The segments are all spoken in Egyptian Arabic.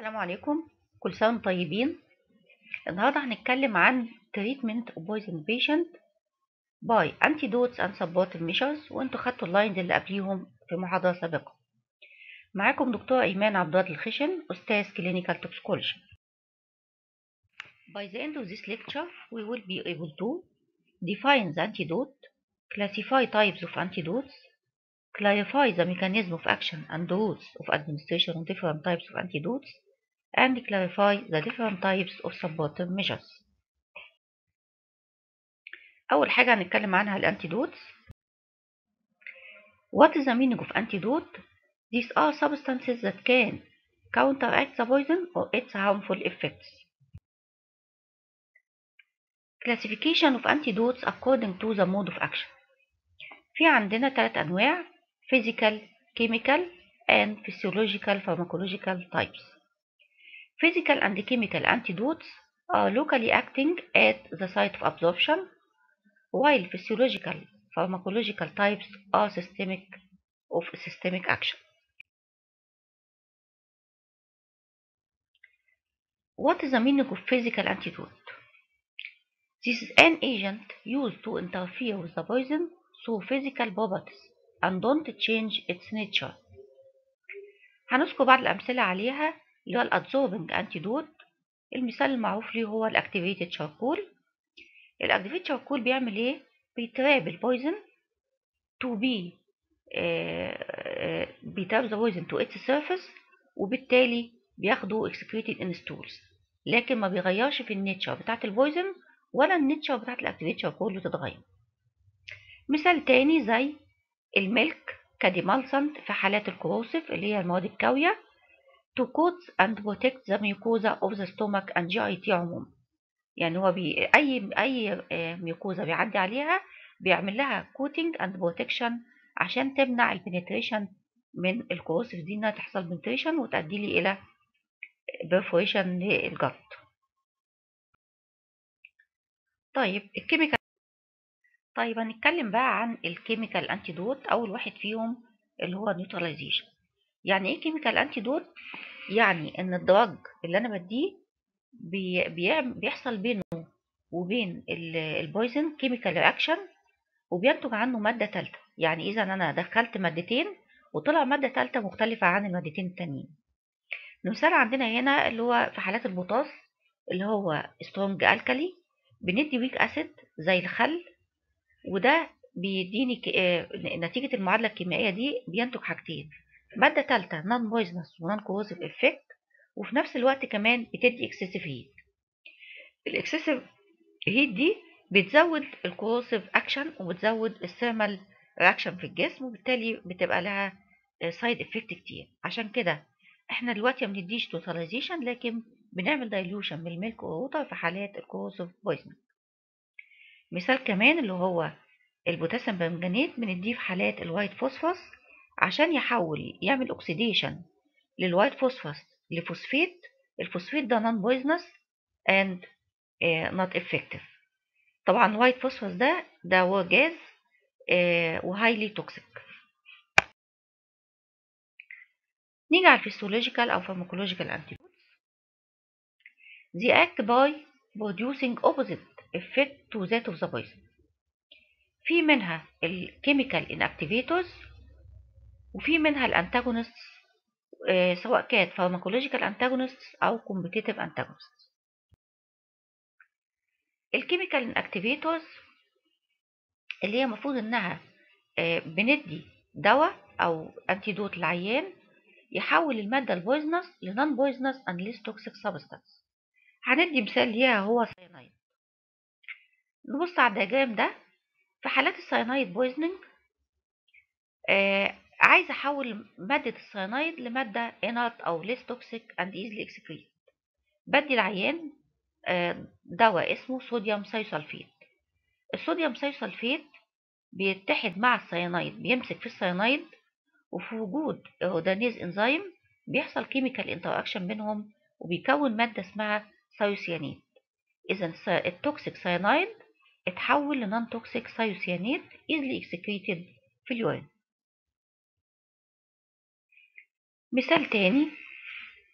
السلام عليكم كل سنة وانتم طيبين النهاردة هنتكلم عن treatment of poison patient by antidotes and supportive measures وانتوا خدتوا اللاينز اللي قبليهم في محاضرة سابقة معاكم دكتور إيمان عبد الله الخشن أستاذ clinical toxicology By the end of this lecture we will be able to define the antidote classify types of antidotes clarify the mechanism of action and routes of administration of different types of antidotes and clarify the different types of supportive measures. أول حاجة هنتكلم عنها الانتيدوتس. What is the meaning of antidote? These are substances that can counteract the poison or its harmful effects. Classification of antidotes according to the mode of action. في عندنا ثلاث أنواع physical, chemical, and physiological pharmacological types. Physical and chemical antidotes are locally acting at the site of absorption, while physiological pharmacological types are systemic of systemic action. What is the meaning of physical antidote? This is an agent used to interfere with the poison through physical properties and don't change its nature. هنذكر بعض الأمثلة عليها اللي هو الادزوربنج انتيدوت المثال المعروف ليه هو الاكتيفيتد شاركول الاكتيفيتد شاركول بيعمل ايه بيتراب البويزن تو بي بيتراب ذا بويزن تو اتس سيرفيس وبالتالي بياخدوا اكسكريتد ان ستولز لكن ما بيغيرش في النيتشر بتاعت البويزن ولا النيتشر بتاعت الاكتيفيتد شاركول بتتغير مثال تاني زي الميلك كديمالسنت في حالات الكروسيف اللي هي المواد الكاويه to coat and protect the mucosa of the stomach and GIT عموما يعني هو بي اي اي ميوكوزا بيعدي عليها بيعمل لها coating and protection عشان تمنع البنتريشن من الكروسيف دي انها تحصل بنتريشن وتؤدي لي الى perforation للجلط طيب الكيميكال طيب هنتكلم بقى عن الكيميكال انتيدوت اول واحد فيهم اللي هو نيوتراليزيشن يعني ايه كيميكال انتيدوت يعني ان الدرج اللي انا بديه بي بيحصل بينه وبين البويزن كيميكال رياكشن وبينتج عنه ماده ثالثه يعني اذا انا دخلت مادتين وطلع ماده ثالثه مختلفه عن المادتين التانيين المثال عندنا هنا اللي هو في حالات البوتاس اللي هو سترونج الكالي بندي ويك اسيد زي الخل وده بيديني نتيجه المعادله الكيميائيه دي بينتج حاجتين مادة تالتة نون بويزنس ونون كوروسيف افكت وفي نفس الوقت كمان بتدي اكسسيف هيت الاكسسيف هيت دي بتزود الكوروسيف اكشن وبتزود الثيرمال رياكشن في الجسم وبالتالي بتبقى لها سايد افكت كتير عشان كده احنا دلوقتي ما بنديش توتاليزيشن لكن بنعمل دايلوشن من الميلك ووتر في حالات الكوروسيف بويزن مثال كمان اللي هو البوتاسيوم بمجانيت بنديه في حالات الوايت فوسفوس عشان يحول يعمل اوكسيديشن للوايت فوسفوس لفوسفيت الفوسفيت ده نون بويزنس اند نوت افكتيف طبعا الوايت فوسفوس ده ده هو جاز uh, وهايلي توكسيك نيجي على الفيسيولوجيكال او فارماكولوجيكال انتيبوديز they act by producing opposite effect to that of the poison في منها الكيميكال inactivators وفي منها الانتاجونست سواء كانت فارماكولوجيكال انتاجونست او كومبيتيتيف انتاجونست الكيميكال اكتيفيتورز اللي هي المفروض انها بندي دواء او انتيدوت للعيان يحول الماده البويزنس لنون بويزنس اند ليس توكسيك سبستانس هندي مثال ليها هو ساينايد نبص على الدياجرام ده في حالات الساينايد بويزنينج عايز احول مادة السيانايد لمادة inert او less toxic and easily excreted بدي العيان دواء اسمه صوديوم سايسلفيت الصوديوم سايسلفيت بيتحد مع السيانايد بيمسك في السيانايد وفي وجود اودانيز انزيم بيحصل كيميكال انتراكشن بينهم وبيكون مادة اسمها سايوسيانيد اذا التوكسيك سيانايد اتحول لنون توكسيك سايوسيانيد easily excreted في اليورين مثال تاني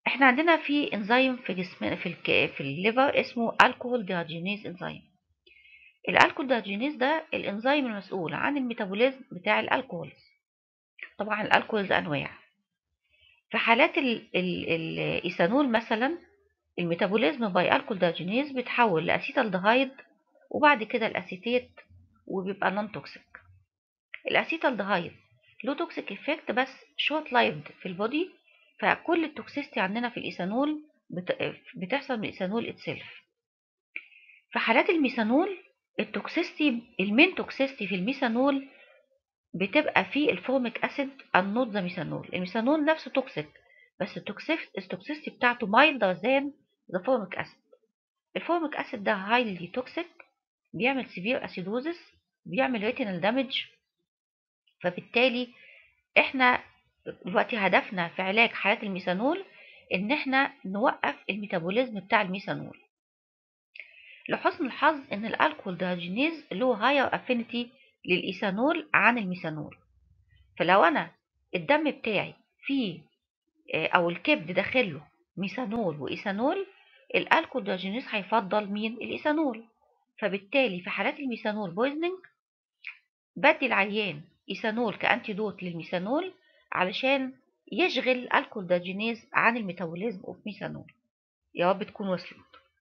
احنا عندنا في انزيم في جسم في الك... في الليفر اسمه الكحول ديهيدروجينيز انزيم الالكول ديهيدروجينيز ده الانزيم المسؤول عن الميتابوليزم بتاع الالكولز طبعا الالكولز انواع في حالات ال... ال... الايثانول مثلا الميتابوليزم باي الكول ديهيدروجينيز بيتحول لاسيتالدهايد وبعد كده الاسيتيت وبيبقى نون توكسيك الاسيتالدهايد له توكسيك افكت بس شورت لايفد في البودي فكل التوكسيستي عندنا في الايثانول بتحصل من الايثانول اتسلف في حالات الميثانول التوكسيستي المين توكسيستي في الميثانول بتبقى في الفورميك اسيد النوت ذا ميثانول الميثانول نفسه توكسيك بس التوكسيستي بتاعته مايلدر ذان ذا فورميك اسيد الفورميك اسيد ده هايلي توكسيك بيعمل سيفير اسيدوزس بيعمل ريتينال دامج فبالتالي احنا دلوقتي هدفنا في علاج حالات الميثانول ان احنا نوقف الميتابوليزم بتاع الميثانول لحسن الحظ ان الالكول ديهيدروجينيز له هاير افينيتي للايثانول عن الميثانول فلو انا الدم بتاعي فيه او الكبد داخله ميثانول وايثانول الالكول ديهيدروجينيز هيفضل مين الايثانول فبالتالي في حالات الميثانول بويزنينج بدي العيان ايثانول كانتيدوت للميثانول علشان يشغل الكول ديهيدروجينيز عن الميتابوليزم اوف ميثانول يا رب تكون وصلت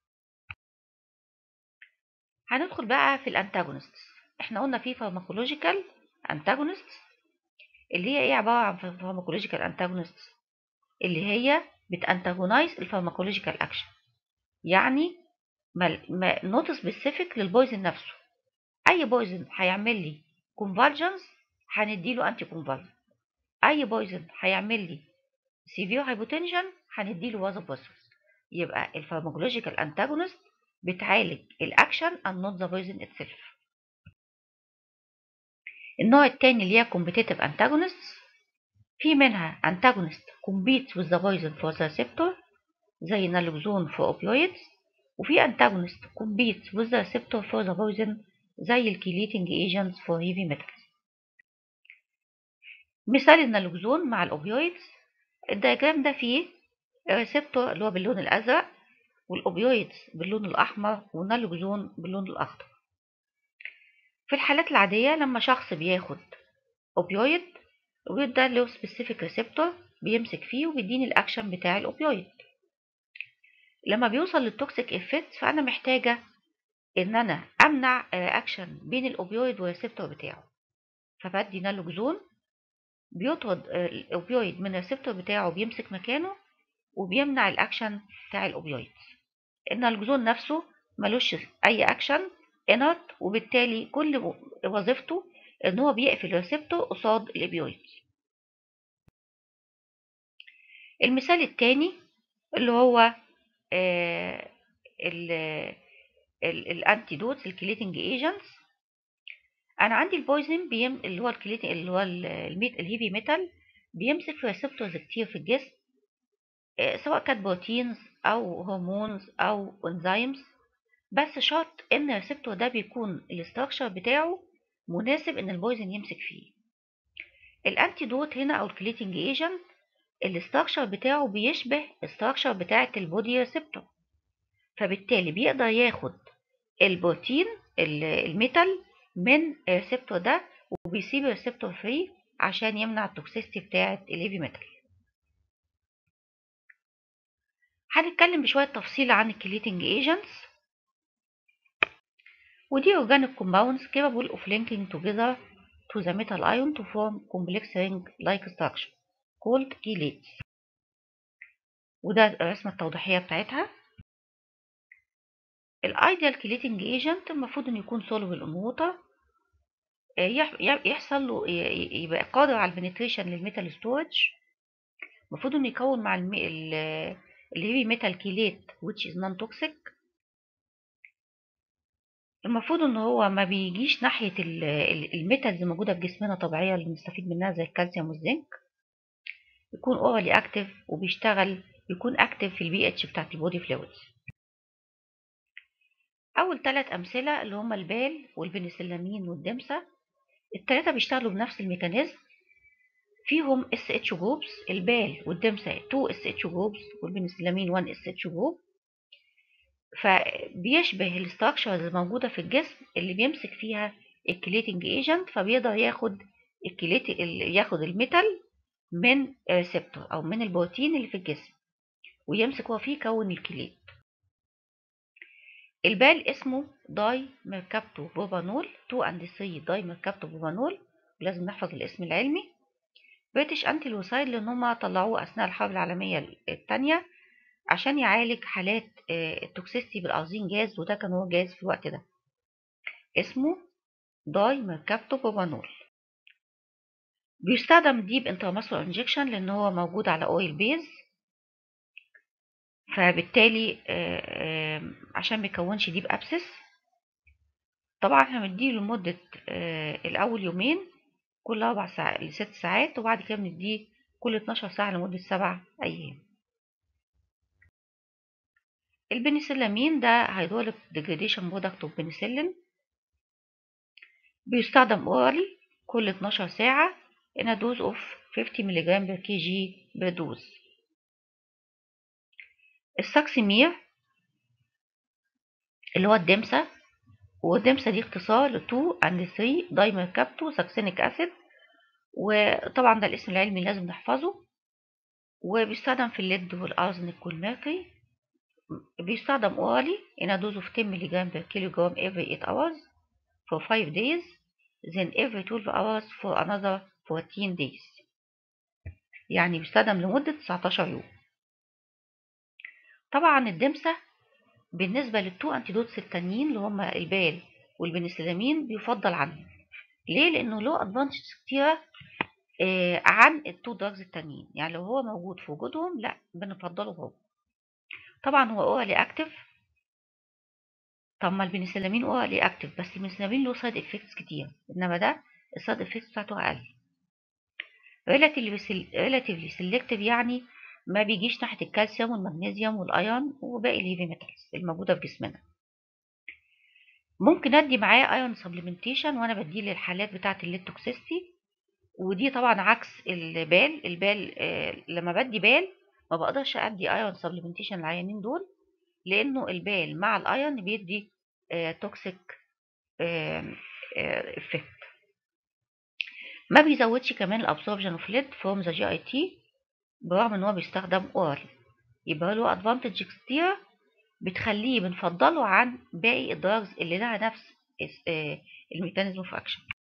هندخل بقى في الانتاجونست احنا قلنا في فارماكولوجيكال انتاجونست اللي هي ايه عباره عن فارماكولوجيكال انتاجونست اللي هي بتانتاجونايز الفارماكولوجيكال اكشن يعني نوت سبيسيفيك للبويزن نفسه اي بويزن هيعمل لي كونفالجنس هنديله انتي كونفالجن اي بويزن هيعمل لي سيفير هايبوتنشن هنديله وازوبوسفس يبقى الفارماكولوجيكال انتاجونست بتعالج الاكشن and not the poison itself النوع التاني اللي هي competitive antagonists في منها antagonist compete with the poison for the receptor زي naloxone for opioids وفي antagonist compete with the receptor for the poison زي الكيليتنج agents for heavy metals مثال النالوكزون مع الاوبيويدز الدياجرام ده فيه ريسبتور اللي هو باللون الازرق والاوبيويدز باللون الاحمر والنالوكزون باللون الاخضر في الحالات العاديه لما شخص بياخد اوبيويد الاوبيويد ده له سبيسيفيك ريسبتور بيمسك فيه وبيديني الاكشن بتاع الاوبيويد لما بيوصل للتوكسيك افكت فانا محتاجه ان انا امنع اكشن بين الاوبيويد والريسبتور بتاعه فبدي نالوكزون بيطرد الاوبيويد من الريسبتور بتاعه بيمسك مكانه وبيمنع الاكشن بتاع الاوبيويد النالجزون نفسه ملوش اي اكشن انرت وبالتالي كل وظيفته ان هو بيقفل الريسبتور قصاد الاوبيويد المثال الثاني اللي هو آه الانتيدوتس الكليتنج ايجنتس انا عندي البويزن بيم اللي هو الكليتنج اللي هو الميت الهيفي ميتال بيمسك في ريسبتورز كتير في الجسم سواء كانت بروتينز او هرمونز او انزيمز بس شرط ان الريسبتور ده بيكون الاستراكشر بتاعه مناسب ان البويزن يمسك فيه الانتيدوت هنا او الكليتنج ايجنت الاستراكشر بتاعه بيشبه الاستراكشر بتاعه البودي ريسبتور فبالتالي بيقدر ياخد البروتين الميتال من الريسبتور ده وبيسيب الريسبتور فري عشان يمنع التوكسيستي بتاعه الهيفي ميتال هنتكلم بشوية تفصيل عن الكليتنج ايجنتس ودي organic compounds capable of linking together to the metal ion to form complex ring-like structure called chelates وده الرسمة التوضيحية بتاعتها الايديال كليتنج ايجنت المفروض انه يكون soluble in water يحصل له يبقى قادر على البنتريشن للميتال ستورج المفروض انه يكون مع الهيفي ميتال كيليت which is non toxic المفروض ان هو ما بيجيش ناحية الميتالز الموجودة في جسمنا طبيعية اللي بنستفيد منها زي الكالسيوم والزنك يكون اورالي اكتف وبيشتغل يكون اكتف في البي اتش بتاعت البودي فلويدز اول ثلاث امثله اللي هما البال والبنسلامين والدمسه الثلاثه بيشتغلوا بنفس الميكانيزم فيهم اس اتش جروبس البال والدمسة 2 اس اتش جروبس والبنسلامين 1 اس اتش جروب فبيشبه الاستراكشرز الموجودة في الجسم اللي بيمسك فيها الكليتنج ايجنت فبيقدر ياخد الكليت ياخد الميتال من ريسبتور او من البروتين اللي في الجسم ويمسك هو فيه يكون الكليت البال اسمه داي ميركابتو بوبانول 2 اند 3 داي ميركابتو بوبانول لازم نحفظ الاسم العلمي بريتش انتي لوسايد لان هم طلعوه اثناء الحرب العالميه الثانيه عشان يعالج حالات التوكسيستي بالارزين جاز وده كان هو جاز في الوقت ده اسمه داي ميركابتو بوبانول بيستخدم ديب انتراماسكولار انجكشن لان هو موجود على اويل بيز فبالتالي عشان ميكونش ديب ابسس طبعا احنا بنديله لمدة الاول يومين كل اربع ساعات لست ساعات وبعد كده بنديه كل 12 ساعة لمدة سبع ايام البنسلامين ده هيدروليك ديجريديشن برودكت اوف بنسلين بيستخدم اورالي كل 12 ساعة in a dose of 50 ملغ per kg per dose الساكسيمير اللي هو الدمسة والدمسة دي اختصار ل 2 and 3 دايمركابتو ساكسينيك اسيد وطبعا ده الاسم العلمي لازم نحفظه وبيستخدم في الليد والارزنك والميركوري بيستخدم اورالي in a dose of 10 ملغ per kilogram every 8 hours for 5 days then every 12 hours for another 14 days يعني بيستخدم لمدة 19 يوم طبعا الدمسة بالنسبة للتو انتيدوتس التانيين اللي هما البال والبنسلامين بيفضل عنهم ليه؟ لأنه له ادفانتجز كتيرة آه عن التو دراجز التانيين يعني لو هو موجود في وجودهم لا بنفضله هو طبعا هو اورالي اكتف طب ما البنسلامين اورالي اكتف بس البنسلامين له سايد افكتس كتير انما ده السايد افكتس بتاعته اقل relatively selective يعني ما بيجيش ناحية الكالسيوم والمغنيسيوم والايون وباقي الهيفي ميتالز الموجودة في جسمنا ممكن ادي معاه ايون سبلمنتيشن وانا بديه للحالات بتاعة الليتوكسيستي ودي طبعا عكس البال البال آه لما بدي بال ما بقدرش ادي ايون سبلمنتيشن للعيانين دول لانه البال مع الايون بيدي آه توكسيك افكت ما بيزودش كمان الابسوربشن اوف ليد فروم ذا جي اي تي برغم ان هو بيستخدم اورال يبقى له ادفانتج كتير بتخليه بنفضله عن باقي الدراجز اللي لها نفس الميكانيزم اوف اكشن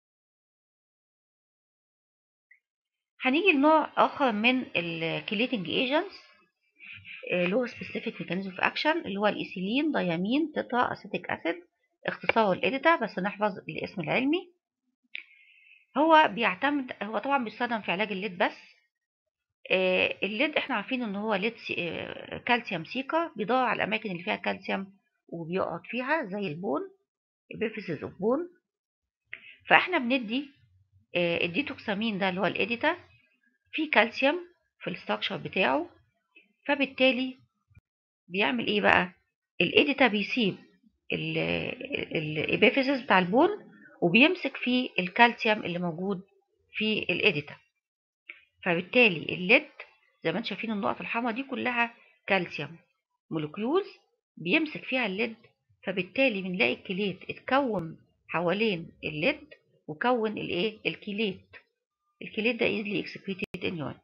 هنيجي لنوع اخر من الكليتنج ايجنتس له سبيسيفيك ميكانيزم اوف اكشن اللي هو الايثيلين ديامين تترا اسيتيك اسيد اختصاره الاديتا بس نحفظ الاسم العلمي هو بيعتمد هو طبعا بيستخدم في علاج الليد بس آه الليد احنا عارفين ان هو ليد سي... آه كالسيوم سيكا بيدور على الاماكن اللي فيها كالسيوم وبيقعد فيها زي البون بيفيسز اوف بون فاحنا بندي آه الديتوكسامين ده اللي هو الاديتا فيه كالسيوم في الاستراكشر بتاعه فبالتالي بيعمل ايه بقى الاديتا بيسيب الابيفيسز بتاع البون وبيمسك فيه الكالسيوم اللي موجود في الاديتا فبالتالي الليد زي ما انتم شايفين النقط الحمراء دي كلها كالسيوم مولكيولز بيمسك فيها الليد فبالتالي بنلاقي الكليت اتكون حوالين الليد وكون الايه الكليت الكليت ده easily excreted in urine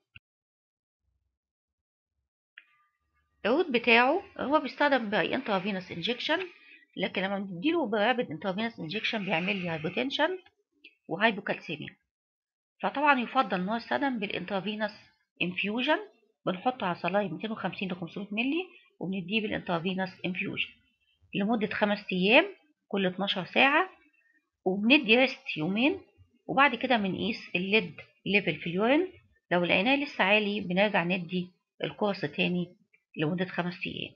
الروت بتاعه هو بيستخدم باي انترافينوس انجكشن لكن لما بنديله برابد انترافينوس انجكشن بيعمل لي هايبوتنشن وهايبوكالسيميا فطبعا يفضل ان هو يستخدم بالانترافينوس انفيوجن بنحطه على صلايم 250 ل 500 مللي وبنديه بالانترافينوس انفيوجن لمدة خمس أيام كل 12 ساعة وبندي ريست يومين وبعد كده بنقيس الليد ليفل في اليورين لو لقيناه لسه عالي بنرجع ندي الكورس تاني لمدة خمس أيام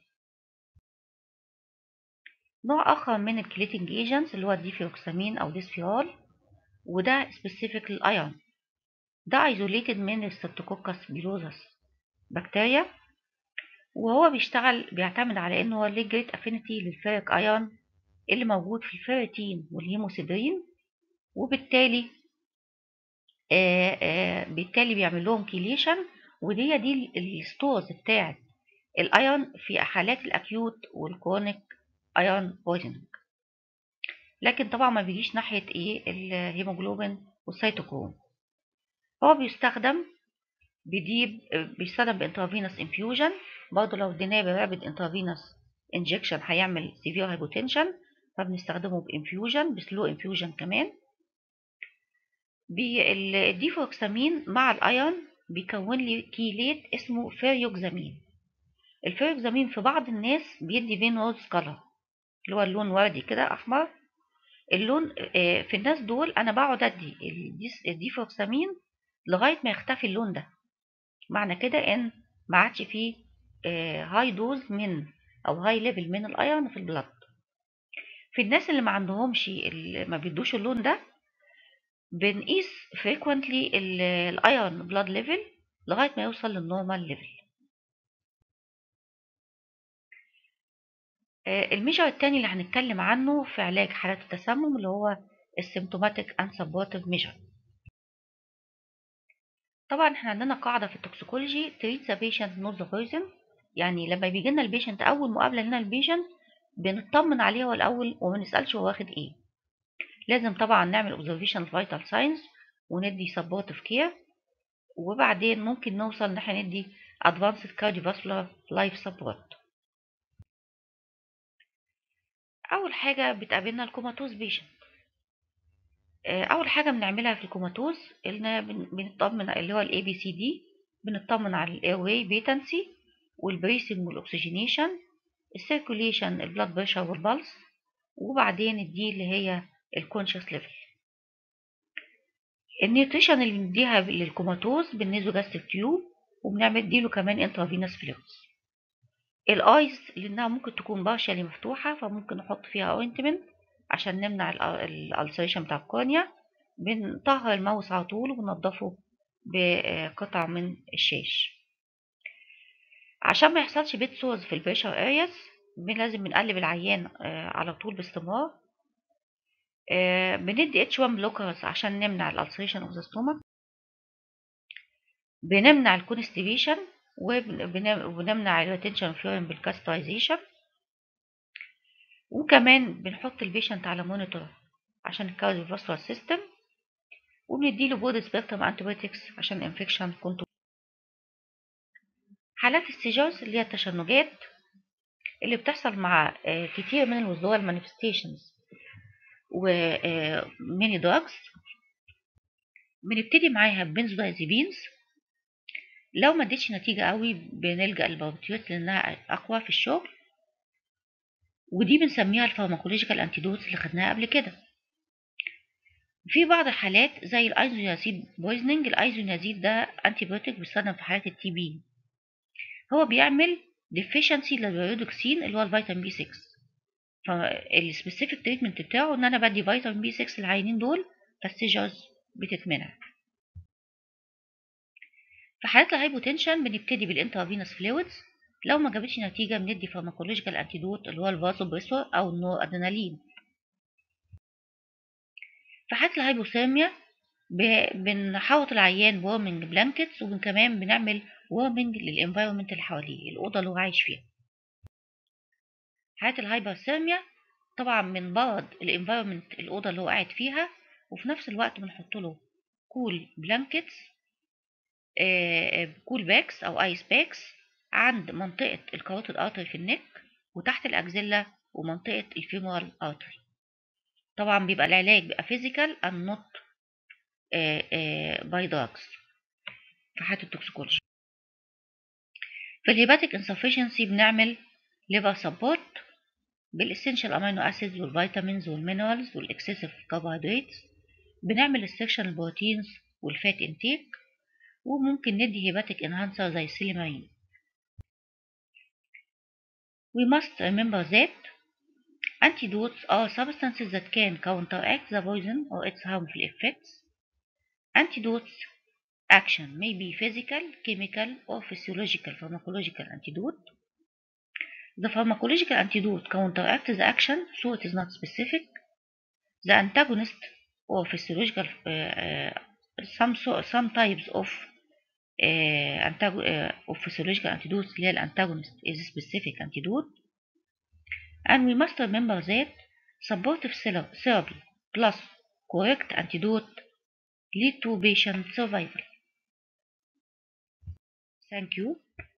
نوع آخر من الكليتنج ايجنتس اللي هو الديفيروكسامين أو ديسفيرال وده سبيسيفيك للأيون ده ايزوليتد من الستوكوكس بيلوزس بكتيريا وهو بيشتغل بيعتمد على انه هو ليه جريت افينيتي للفيريك ايون اللي موجود في الفيريتين والهيموسيدرين وبالتالي آه، آه، بالتالي بيعمل لهم كيليشن ودي دي الستورز بتاعت الايون في حالات الاكيوت والكرونيك ايون بويزنج لكن طبعا ما بيجيش ناحيه ايه الهيموجلوبين والسيتوكروم هو بيستخدم بديب بيستخدم بانترافينوس انفيوجن برضه لو اديناه برابد انترافينوس انجكشن هيعمل سيفير هايبوتنشن فبنستخدمه بانفيوجن بسلو انفيوجن كمان الديفوكسامين مع الايون بيكون لي كيليت اسمه فيريوكزامين الفيريوكزامين في بعض الناس بيدي فين روز كلر اللي هو اللون وردي كده احمر اللون في الناس دول انا بقعد ادي الديفوكسامين لغايه ما يختفي اللون ده معنى كده ان ما عادش فيه هاي دوز من او هاي ليفل من الايرون في البلد في الناس اللي ما عندهمش اللي ما بيدوش اللون ده بنقيس frequently الايرون بلاد ليفل لغايه ما يوصل للنورمال ليفل الميجر التاني اللي هنتكلم عنه في علاج حالات التسمم اللي هو السيمتوماتيك and supportive measure طبعا احنا عندنا قاعدة في التوكسيكولوجي treat the patient not the poison يعني لما بيجي لنا البيشنت أول مقابلة لنا البيشنت بنطمن عليه هو الأول وما نسألش هو واخد إيه لازم طبعا نعمل observation vital signs وندي supportive care وبعدين ممكن نوصل إن احنا ندي advanced cardiovascular life support أول حاجة بتقابلنا الكوماتوز بيشنت اول حاجه بنعملها في الكوماتوز ان بنطمن اللي هو الاي بي سي دي بنطمن على الاير واي بيتنسي والبريسنج والاكسجينيشن السيركوليشن البلاد بريشر والبلس وبعدين الدي اللي هي الكونشس ليفل النيوتريشن اللي بنديها للكوماتوز بالنيزوجاستيك تيوب وبنعمل ديله كمان انترافينوس فلويدز الايز لانها ممكن تكون بارشالي مفتوحه فممكن نحط فيها اوينتمنت عشان نمنع الالسريشن بتاع الكورنيا بنطهر الماوس على طول وبنضفه بقطع من الشاش عشان ما يحصلش بيت سورز في البريشر ارياز لازم بنقلب العيان على طول باستمرار بندي اتش 1 بلوكرز عشان نمنع الالسريشن اوف ذا ستومك بنمنع الكونستيبيشن وبنمنع الريتنشن فلورين بالكاسترايزيشن وكمان بنحط البيشنت على مونيتور عشان الكارديوفاسكولار سيستم وبنديله بود سبيكترم انتيبيوتكس عشان انفكشن كنترول حالات السيجارز اللي هي التشنجات اللي بتحصل مع كتير من الوزوال مانيفستيشنز وميني دراجز بنبتدي معاها ببنزودايزيبينز لو ما ادتش نتيجة قوي بنلجأ للباربيتيوت لأنها أقوى في الشغل ودي بنسميها الفارماكولوجيكال انتيدوتس اللي خدناها قبل كده في بعض الحالات زي الايزونيازيد بويزنينج الايزونيازيد ده انتيبيوتيك بيستخدم في حالات التي بي هو بيعمل ديفيشنسي للبيودوكسين اللي هو الفيتامين بي 6 فالسبيسيفيك تريتمنت بتاعه ان انا بدي فيتامين بي 6 للعينين دول فالسيجرز بتتمنع في حالات الهايبوتنشن بنبتدي بالانترافينوس فلويدز لو ما جابتش نتيجة بندي فارماكولوجيكال انتيدوت اللي هو الفازوبريسور أو النور أدرينالين في حالة الهايبوثيرميا بنحوط العيان بورمنج بلانكتس وكمان بنعمل وورمنج للانفايرمنت اللي حواليه الأوضة اللي هو عايش فيها حالة الهايبوثيرميا طبعا من برد الانفايرمنت الأوضة اللي هو قاعد فيها وفي نفس الوقت بنحط له كول بلانكتس كول باكس أو ايس باكس عند منطقة الكاروتيد ارتري في النك وتحت الأكزيلا ومنطقة الفيمورال ارتري طبعا بيبقى العلاج بيبقى فيزيكال and not باي دراجز في حالة التوكسيكولوجي في الهيباتيك انسفشنسي بنعمل ليفر سبورت بالاسينشال امينو اسيدز والفيتامينز والمينرالز والاكسسيف كربوهيدرات بنعمل السكشن البروتينز والفات انتيك وممكن ندي هيباتيك انهانسر زي السيليمارين We must remember that antidotes are substances that can counteract the poison or its harmful effects. Antidotes action may be physical, chemical, or physiological pharmacological antidote. The pharmacological antidote counteracts the action, so it is not specific. The antagonist or physiological uh, uh, some so, some types of uh, antago uh, of physiological antidotes اللي هي الانtagonist is specific antidote and we must remember that supportive therapy plus correct antidote lead to patient survival. Thank you.